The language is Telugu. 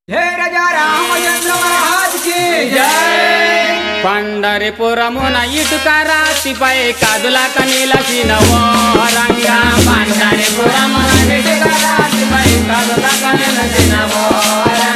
జై రాజా రామచంద్ర మహారాజ్ కి జై పండరిపురమున ఇటుక రాతిపై కదులక నిలచినవో రంగా పండరిపురమున ఇటుక రాతిపై కదులక నిలచినవో